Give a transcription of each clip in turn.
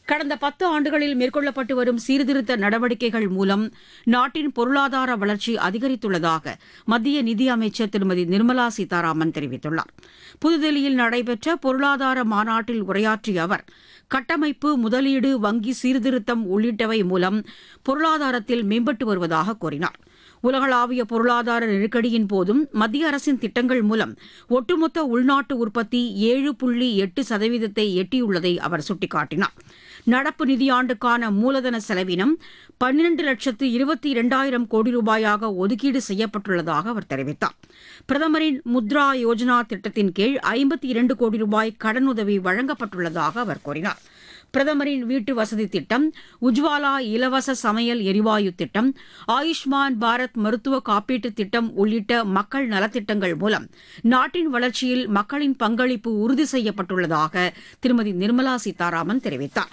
கடந்த பத்து ஆண்டுகளில் மேற்கொள்ளப்பட்டு வரும் சீர்திருத்த நடவடிக்கைகள் மூலம் நாட்டின் பொருளாதார வளர்ச்சி அதிகரித்துள்ளதாக மத்திய நிதியமைச்சர் திருமதி நிர்மலா சீதாராமன் தெரிவித்துள்ளார் புதுதில்லியில் நடைபெற்ற பொருளாதார மாநாட்டில் உரையாற்றிய அவர் கட்டமைப்பு முதலீடு வங்கி சீர்திருத்தம் உள்ளிட்டவை மூலம் பொருளாதாரத்தில் மேம்பட்டு வருவதாக கூறினார் உலகளாவிய பொருளாதார நெருக்கடியின் போதும் மத்திய அரசின் திட்டங்கள் மூலம் ஒட்டுமொத்த உள்நாட்டு உற்பத்தி ஏழு புள்ளி எட்டு சதவீதத்தை எட்டியுள்ளதை அவர் சுட்டிக்காட்டினார் நடப்பு நிதியாண்டுக்கான மூலதன செலவினம் பன்னிரண்டு லட்சத்து இருபத்தி இரண்டாயிரம் கோடி ரூபாயாக ஒதுக்கீடு செய்யப்பட்டுள்ளதாக அவர் தெரிவித்தார் பிரதமரின் முத்ரா யோஜனா திட்டத்தின் கீழ் ஐம்பத்தி இரண்டு கோடி ரூபாய் கடனுதவி வழங்கப்பட்டுள்ளதாக அவர் கூறினார் பிரதமரின் வீட்டு வசதி திட்டம் உஜ்வாலா இலவச சமையல் எரிவாயு திட்டம் ஆயுஷ்மான் பாரத் மருத்துவ காப்பீட்டுத் திட்டம் உள்ளிட்ட மக்கள் நலத்திட்டங்கள் மூலம் நாட்டின் வளர்ச்சியில் மக்களின் பங்களிப்பு உறுதி செய்யப்பட்டுள்ளதாக திருமதி நிர்மலா சீதாராமன் தெரிவித்தார்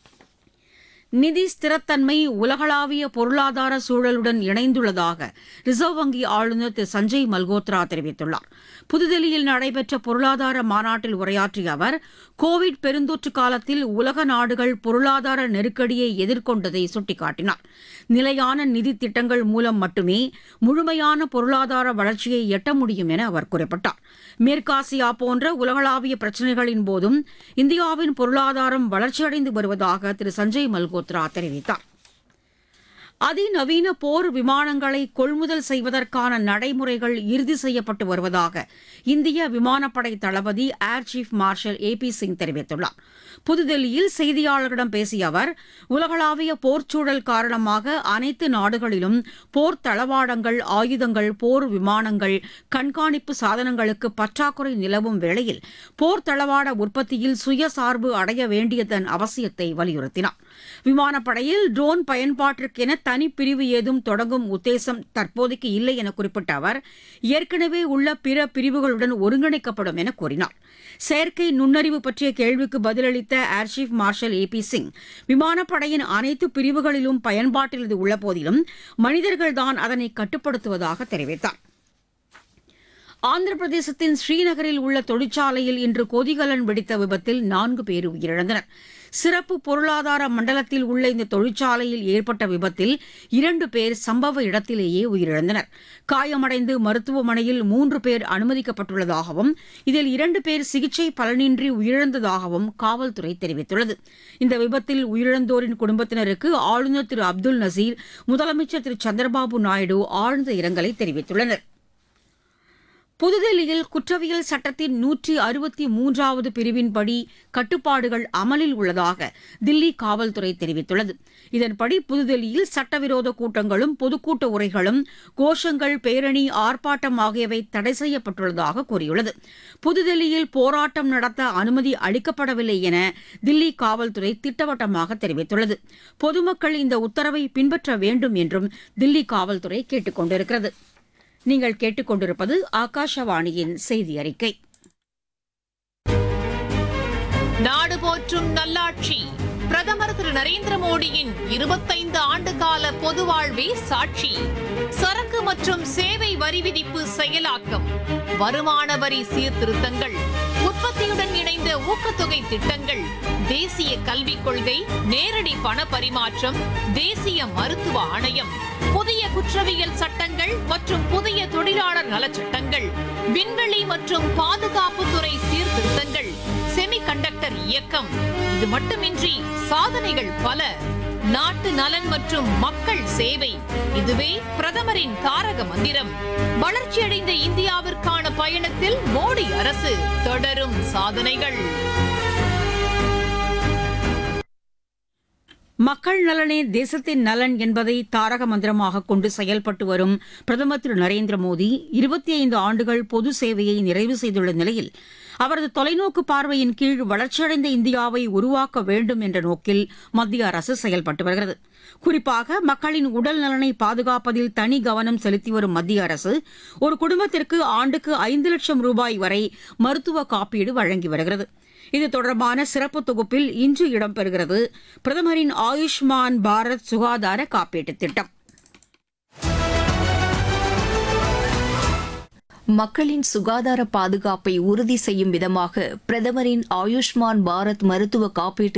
நிதி ஸ்திரத்தன்மை உலகளாவிய பொருளாதார சூழலுடன் இணைந்துள்ளதாக ரிசர்வ் வங்கி ஆளுநர் திரு சஞ்சய் மல்கோத்ரா தெரிவித்துள்ளார் புதுதில்லியில் நடைபெற்ற பொருளாதார மாநாட்டில் உரையாற்றிய அவர் கோவிட் பெருந்தொற்று காலத்தில் உலக நாடுகள் பொருளாதார நெருக்கடியை எதிர்கொண்டதை சுட்டிக்காட்டினார் நிலையான நிதி திட்டங்கள் மூலம் மட்டுமே முழுமையான பொருளாதார வளர்ச்சியை எட்ட முடியும் என அவர் குறிப்பிட்டார் மேற்காசியா போன்ற உலகளாவிய பிரச்சினைகளின் போதும் இந்தியாவின் பொருளாதாரம் வளர்ச்சியடைந்து வருவதாக திரு சஞ்சய் மல்கோத்ரா தெரிவித்தார் அதிநவீன போர் விமானங்களை கொள்முதல் செய்வதற்கான நடைமுறைகள் இறுதி செய்யப்பட்டு வருவதாக இந்திய விமானப்படை தளபதி air chief marshal A P Singh தெரிவித்துள்ளார் புதுதில்லியில் செய்தியாளர்களிடம் பேசிய அவர் உலகளாவிய போர்ச்சூழல் காரணமாக அனைத்து நாடுகளிலும் போர் தளவாடங்கள் ஆயுதங்கள் போர் விமானங்கள் கண்காணிப்பு சாதனங்களுக்கு பற்றாக்குறை நிலவும் வேளையில் போர் தளவாட உற்பத்தியில் சுயசார்பு அடைய வேண்டியதன் அவசியத்தை வலியுறுத்தினார் விமானப்படையில் ட்ரோன் பயன்பாட்டிற்கென தனிப்பிரிவு ஏதும் தொடங்கும் உத்தேசம் தற்போதைக்கு இல்லை என குறிப்பிட்ட அவர் ஏற்கனவே உள்ள பிற பிரிவுகளுடன் ஒருங்கிணைக்கப்படும் என கூறினார் செயற்கை நுண்ணறிவு பற்றிய கேள்விக்கு பதிலளித்த air chief marshal A P Singh விமானப்படையின் அனைத்து பிரிவுகளிலும் பயன்பாட்டில் இது உள்ள போதிலும் மனிதர்கள்தான் அதனை கட்டுப்படுத்துவதாக தெரிவித்தார் ஆந்திர பிரதேசத்தின் ஸ்ரீநகரில் உள்ள தொழிற்சாலையில் இன்று கொதிகலன் வெடித்த விபத்தில் நான்கு பேர் உயிரிழந்தனர் சிறப்பு பொருளாதார மண்டலத்தில் உள்ள இந்த தொழிற்சாலையில் ஏற்பட்ட விபத்தில் இரண்டு பேர் சம்பவ இடத்திலேயே உயிரிழந்தனர் காயமடைந்து மருத்துவமனையில் மூன்று பேர் அனுமதிக்கப்பட்டுள்ளதாகவும் இதில் இரண்டு பேர் சிகிச்சை பலனின்றி உயிரிழந்ததாகவும் காவல்துறை தெரிவித்துள்ளது இந்த விபத்தில் உயிரிழந்தோரின் குடும்பத்தினருக்கு ஆளுநர் திரு அப்துல் நசீர் முதலமைச்சர் திரு சந்திரபாபு நாயுடு ஆழ்ந்த இரங்கலை தெரிவித்துள்ளனர் புதுதில்லியில் குற்றவியல் சட்டத்தின் நூற்றி அறுபத்தி மூன்றாவது பிரிவின்படி கட்டுப்பாடுகள் அமலில் உள்ளதாக தில்லி காவல்துறை தெரிவித்துள்ளது இதன்படி புதுதில்லியில் சட்டவிரோத கூட்டங்களும் பொதுக்கூட்ட உரைகளும் கோஷங்கள் பேரணி ஆர்ப்பாட்டம் ஆகியவை தடை செய்யப்பட்டுள்ளதாக கூறியுள்ளது புதுதில்லியில் போராட்டம் நடத்த அனுமதி அளிக்கப்படவில்லை என தில்லி காவல்துறை திட்டவட்டமாக தெரிவித்துள்ளது பொதுமக்கள் இந்த உத்தரவை பின்பற்ற வேண்டும் என்றும் தில்லி காவல்துறை கேட்டுக் கொண்டிருக்கிறது நீங்கள் கேட்டுக்கொண்டிருப்பது ஆகாஷவாணியின் செய்தி அறிக்கை நாடு போற்றும் நல்லாட்சி பிரதமர் திரு நரேந்திர மோடியின் இருபத்தைந்து ஆண்டு கால பொது வாழ்வே சாட்சி சரக்கு மற்றும் சேவை வரி விதிப்பு செயலாக்கம் வருமான வரி சீர்திருத்தங்கள் உற்பத்தியுடன் இணைந்த ஊக்கத்தொகை திட்டங்கள் தேசிய கல்விக் கொள்கை நேரடி பண பரிமாற்றம் தேசிய மருத்துவ ஆணையம் புதிய குற்றவியல் சட்டங்கள் மற்றும் புதிய தொழிலாளர் நலச்சட்டங்கள் விண்வெளி மற்றும் பாதுகாப்புத்துறை சீர்திருத்தங்கள் செமிகண்டக்டர் இயக்கம் இது மட்டுமின்றி சாதனைகள் பல நாட்டு நலன் மற்றும் மக்கள் சேவை இதுவே பிரதமரின் தாரக மந்திரம் வளர்ச்சியடைந்த இந்தியாவிற்கான பயணத்தில் மோடி அரசு தொடரும் சாதனைகள் மக்கள் நலனே தேசத்தின் நலன் என்பதை தாரக மந்திரமாக கொண்டு செயல்பட்டு வரும் பிரதமர் திரு நரேந்திர மோடி இருபத்தி ஐந்து ஆண்டுகள் பொது சேவையை நிறைவு செய்துள்ள நிலையில் அவரது தொலைநோக்கு பார்வையின் கீழ் வளர்ச்சியடைந்த இந்தியாவை உருவாக்க வேண்டும் என்ற நோக்கில் மத்திய அரசு செயல்பட்டு வருகிறது குறிப்பாக மக்களின் உடல் நலனை பாதுகாப்பதில் தனி கவனம் செலுத்தி வரும் மத்திய அரசு ஒரு குடும்பத்திற்கு ஆண்டுக்கு ஐந்து லட்சம் ரூபாய் வரை மருத்துவ காப்பீடு வழங்கி வருகிறது இது தொடர்பான சிறப்பு தொகுப்பில் இன்று இடம்பெறுகிறது பிரதமரின் ஆயுஷ்மான் பாரத் சுகாதார காப்பீட்டுத் திட்டம் மக்களின் சுகாதார பாதுகாப்பை உறுதி செய்யும் விதமாக பிரதமரின் ஆயுஷ்மான் பாரத் மருத்துவ காப்பீட்டு